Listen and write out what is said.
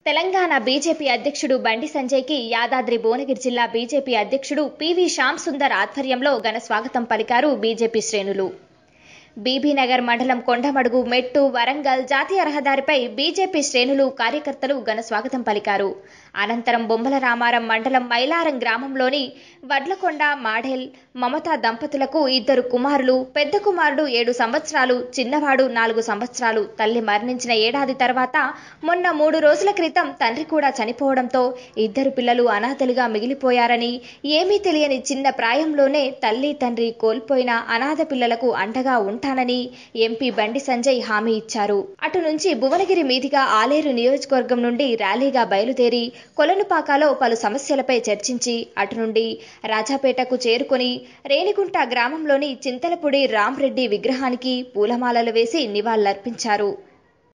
Telangana BJP అధ్యక్షుడు బండి సంజయ్కి యాదాద్రి భువనగిరి జిల్లా బీజేపీ అధ్యక్షుడు పివి శ్యామ్ సుందర్ ఆధ్వర్యంలో ఘన స్వాగతం పలికారు బీజేపీ శ్రేణులు బీబీనగర్ మండలం కొండమడుగు మెట్టు వరంగల్ జాతీయ రహదారిపై బీజేపీ శ్రేణులు కార్యకర్తలు ఘన స్వాగతం పలికారు అనంతరం బొమ్మల రామారం మండలం మైలారం గ్రామంలోని వడ్లకొండ మాడేల్ మమతా దంపతులకు ఇద్దరు కుమారులు పెద్ద కుమారుడు ఏడు సంవత్సరాలు చిన్నవాడు నాలుగు సంవత్సరాలు తల్లి మరణించిన ఏడాది తర్వాత మొన్న మూడు రోజుల క్రితం తండ్రి కూడా చనిపోవడంతో ఇద్దరు పిల్లలు అనాథలుగా మిగిలిపోయారని ఏమీ తెలియని చిన్న ప్రాయంలోనే తల్లి తండ్రి కోల్పోయిన అనాథ పిల్లలకు అండగా ఉంటానని ఎంపీ బండి సంజయ్ హామీ ఇచ్చారు అటు నుంచి భువనగిరి మీదుగా ఆలేరు నియోజకవర్గం నుండి ర్యాలీగా బయలుదేరి కొలనుపాకాలో పలు సమస్యలపై చర్చించి అటు నుండి రాజాపేటకు చేరుకొని రేణిగుంట గ్రామంలోని చింతలపూడి రామ్రెడ్డి విగ్రహానికి పూలమాలలు వేసి నివాళులర్పించారు